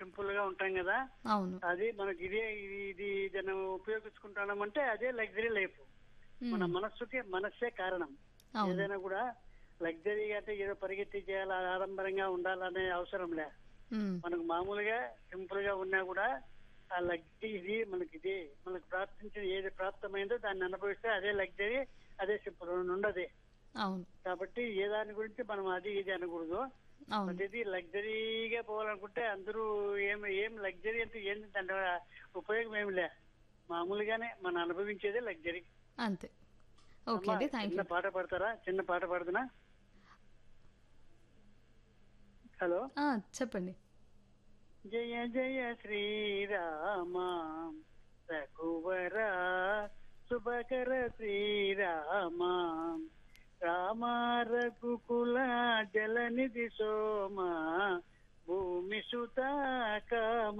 Simple గా ఉంటాం కదా అవును అది మనకి ఇదే ఇది ఇది మనం ఉపయోగించుకుంటున్నామంటే అదే లగ్జరీ లైఫ్ మన మ్మ్. మనస్సుకి మనస్సే కారణం అవును ఏదైనా కూడా లగ్జరీగా అంటే ఏదో పరిగెత్తి చేయాలి ఆడంబరంగా ఉండాలనే అవసరం లే మ్మ్. మనకు మామూలుగా సింపుల్ గా ఉన్నా కూడా ఆ లగ్జరీ ఇది మనకి ఇది మనకు ప్రాప్తించిన ఏది ప్రాప్తమైందో దాన్ని అనుభవిస్తే అదే లగ్జరీ అదే సింపుల్ ఉండదు అవును కాబట్టి ఏ దాని గురించి మనం అది ఇది అనకూడదు అవును ప్రతిదీ లగ్జరీగా పోవాలనుకుంటే అందరూ ఏం ఏం లగ్జరీ అంటే ఏంది దాని ఉపయోగం ఏమి లే మామూలుగానే మనం అనుభవించేదే లగ్జరీ అంతే ఓకే అండి థ్యాంక్ చిన్న యూ పాట పాడతారా చిన్న పాట పాడుతున్నా హలో చెప్పండి జయ జయ శ్రీరామ రఘువర శుభకర శ్రీరామ రామ రఘుకుల జలనిధి సోమ భూమి సుత కామ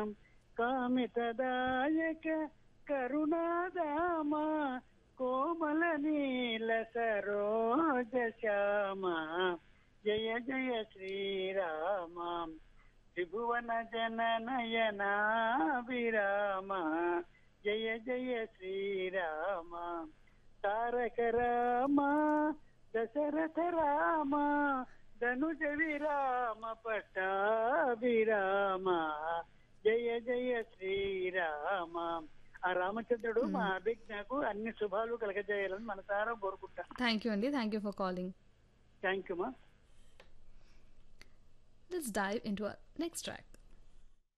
కామితదాయక కరుణాదామ కోమల నీల సరోజ శ్యామ జయ జయ శ్రీరామ త్రిభువన జననయన విరామ జయ జయ శ్రీరామ తారక రామ దశరథ రామ ధనుజ విరామ పట్టాభిరామ జయ జయ శ్రీరామ ఆ రామచంద్రుడు మా అభిజ్ఞకు అన్ని శుభాలు కలగజేయాలని మనసారా కోరుకుంటా థ్యాంక్ యూ అండి thank you for calling thank you మా Let's dive into our next track.